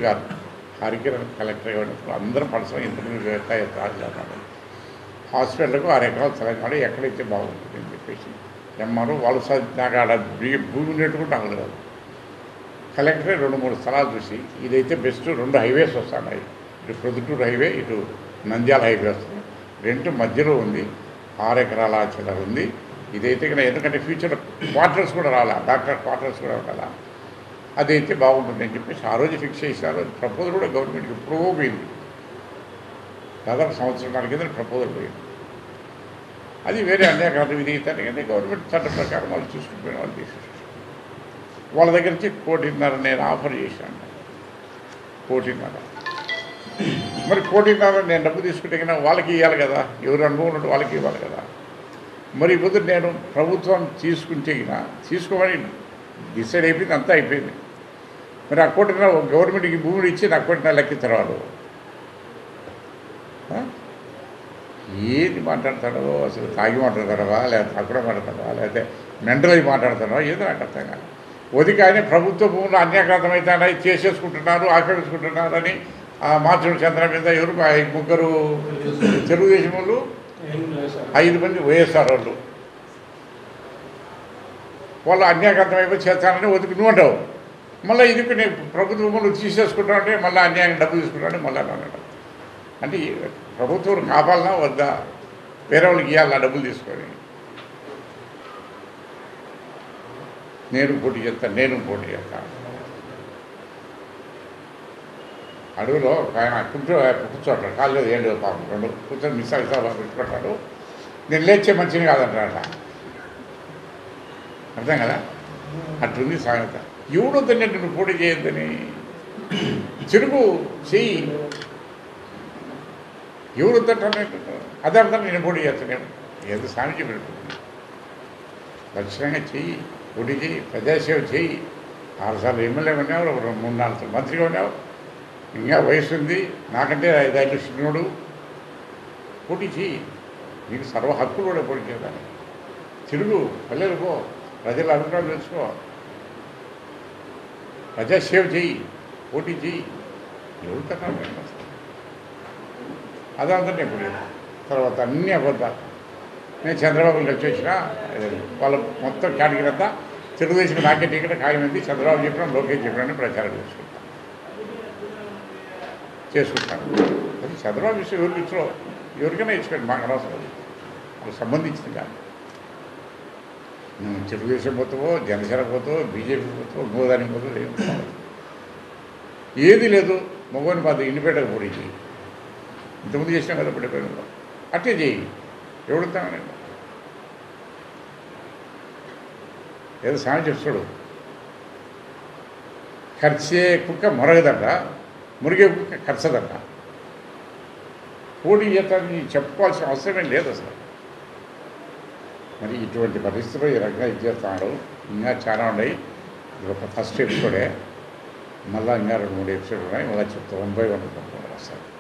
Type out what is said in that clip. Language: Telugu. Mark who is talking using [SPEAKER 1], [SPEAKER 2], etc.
[SPEAKER 1] కాదు హరికిరణ్ కలెక్టర్ అయినప్పుడు అందరం పడసం ఇంతకుముందు వ్యవసాయ అన్నాడు హాస్పిటల్కు ఆరు ఎకరాలు తెలంగాణ ఎక్కడైతే బాగుంటుంది అని చెప్పేసి ఎంఆర్ఓ వాళ్ళు స- నాకు ఆడ భూ- భూమి ఉన్నట్టు కూడా నాకు తెలియదు కలెక్టరే రెండు మూడు స్థలాలు చూసి ఇదైతే బెస్ట్ రెండు హైవేస్ వస్తున్నాయి ఇటు ప్రొద్దుటూరు హైవే ఇటు నంద్యాల హైవే వస్తుంది రెండు మధ్యలో ఉంది ఆరు ఎకరాల చిల్లర ఉంది ఇదైతే ఇక్కడ ఎందుకంటే ఫ్యూచర్లో క్వార్టర్స్ కూడా రాలా డాక్టర్ క్వార్టర్స్ కూడా ఉండాలా అదైతే బాగుంటుంది అని చెప్పేసి ఆ రోజు ఫిక్స్ చేశారు ప్రపోజల్ కూడా గవర్నమెంట్కి ఎప్పుడో పోయింది దాదాపు సంవత్సరం కింద ప్రపోజల్ పోయింది అది వేరే అన్యాకాలం విధిగితాను కానీ గవర్నమెంట్ చట్ట ప్రకారం వాళ్ళు చూసుకుపోయిన వాళ్ళు తీసేసారు వాళ్ళ దగ్గర నుంచి కోటిన్నర నేను ఆఫర్ చేశాను కోటిన్నర మరి కోటిన్నర నేను డబ్బు తీసుకుంటే కన్నా వాళ్ళకి ఇవ్వాలి కదా ఎవరు అనుభవం ఉన్నట్టు వాళ్ళకి ఇవ్వాలి కదా మరి ఇప్పుడు నేను ప్రభుత్వం తీసుకుంటే గినా తీసుకోమని డిసైడ్ అయిపోయింది అంతా అయిపోయింది మరి ఆ కోటిన్నర గవర్నమెంట్కి భూములు ఇచ్చి నాకు కోటిన్నర లెక్కిస్తారు వాళ్ళు ఆ? ఏది మాట్లాడతాడో అసలు తాగి మాట్లాడతాడవా లేదా తక్కువ మాట్లాడతాడవా లేకపోతే మెంటలై మాట్లాడతాడవా ఏదో నాకు అర్థం కాదు ఒదికి ఆయన ప్రభుత్వ భూములు అన్యాఘాతం అవుతాయి చేసేసుకుంటున్నారు ఆక్రమించుకుంటున్నారని ఆ మార్చుడు చంద్ర మీద ఎవరు ఆ ముగ్గురు తెలుగుదేశం వాళ్ళు ఐదు మంది వైఎస్ఆర్ వాళ్ళు వాళ్ళు అన్యాఘాతం అయిపోయి చేస్తానని ఒదికి నువ్వు అంటావు మళ్ళీ ఇది నేను ప్రభుత్వ భూములు తీసేసుకుంటా అంటే మళ్ళీ అన్యాయం డబ్బు తీసుకుంటాను మళ్ళీ అన్నాడు అంటే ఈ ప్రభుత్వం కాపాలనా వద్దా వేరే వాళ్ళకి ఇవ్వాలా డబ్బులు తీసుకొని నేను పోటీ చేస్తాను నేను పోటీ చేస్తాను అడవిలో ఒక ఆయన కూర్చో కూర్చోటాడు కాళ్ళు ఏండు పాపం రెండు కూర్చొని మిస్ అవుతా పెట్టుకుంటాడు నేను లేచే మంచిని కాదంటాడ అర్థం కదా అట్లుంది సామెత ఎవడో తిన్నట్టు నువ్వు పోటీ చేయొద్దని చెరుకు చెయ్యి ఎవరు వద్దంటారు అదే అర్థం నేను పోటీ చేస్తాను ఏదో సామి పెట్టుకుంటున్నాను ఖచ్చితంగా చెయ్యి పోటీ చెయ్యి ప్రజాసేవ చెయ్యి ఆరుసార్లు ఎమ్మెల్యే ఉన్నావు ఒక రెండు మూడు నాలుగు సార్లు మంత్రిగా ఉన్నావు ఇంకా వయసు ఉంది నాకంటే ఐదేళ్ళు చిన్నోడు పోటీ చెయ్యి నీకు సర్వ హక్కులు కూడా పోటీ చేయాలి తిరుగు పల్లెలు పో ప్రజల అభిప్రాయం తెలుసుకో ప్రజాసేవ చెయ్యి పోటీ చెయ్యి ఎవరు తక్కువ అదంతా నేను ఇప్పుడు తర్వాత అన్నీ అబద్ధాలు నేను చంద్రబాబు కలిసి వచ్చిన వాళ్ళ మొత్తం కేటగిరీ అంతా తెలుగుదేశం నాకే టికెట్ ఖాయమైంది చంద్రబాబు చెప్పిన లోకేష్ చెప్పిన ప్రచారం చేసుకుంటాను చేసుకుంటాను అది చంద్రబాబు విషయం ఎవరికి ఇచ్చో ఎవరికైనా ఇచ్చుకోండి మాకు అనవసరం అది వాళ్ళకి సంబంధించింది కాదు నువ్వు తెలుగుదేశం పోతావో జనసేన పోతావో బీజేపీ పోతావో గోదానికి పోతావో ఏం పోతావో. ఏది లేదు మగోని బాధ ఇండిపెండెంట్ పోటీ చేయి ఇంతకుముందు చేసినాం కదా పడిపోయిన అట్టే చేయి ఎవడుతామని ఏదో సాయం చెప్తాడు ఖర్చే కుక్క మొరగదంట మురిగే కుక్క ఖర్చదంట పోటీ చేస్తానని చెప్పాల్సిన అవసరమే లేదు అసలు మరి ఇటువంటి పరిస్థితుల్లో ఈ రకంగా ఇది చేస్తున్నాడు ఇంకా చాలా ఉన్నాయి ఇది ఒక ఫస్ట్ ఎపిసోడే మళ్ళీ ఇంకా రెండు మూడు ఎపిసోడ్ ఉన్నాయి మళ్ళీ చెప్తా వన్ బై వన్ వస్తాను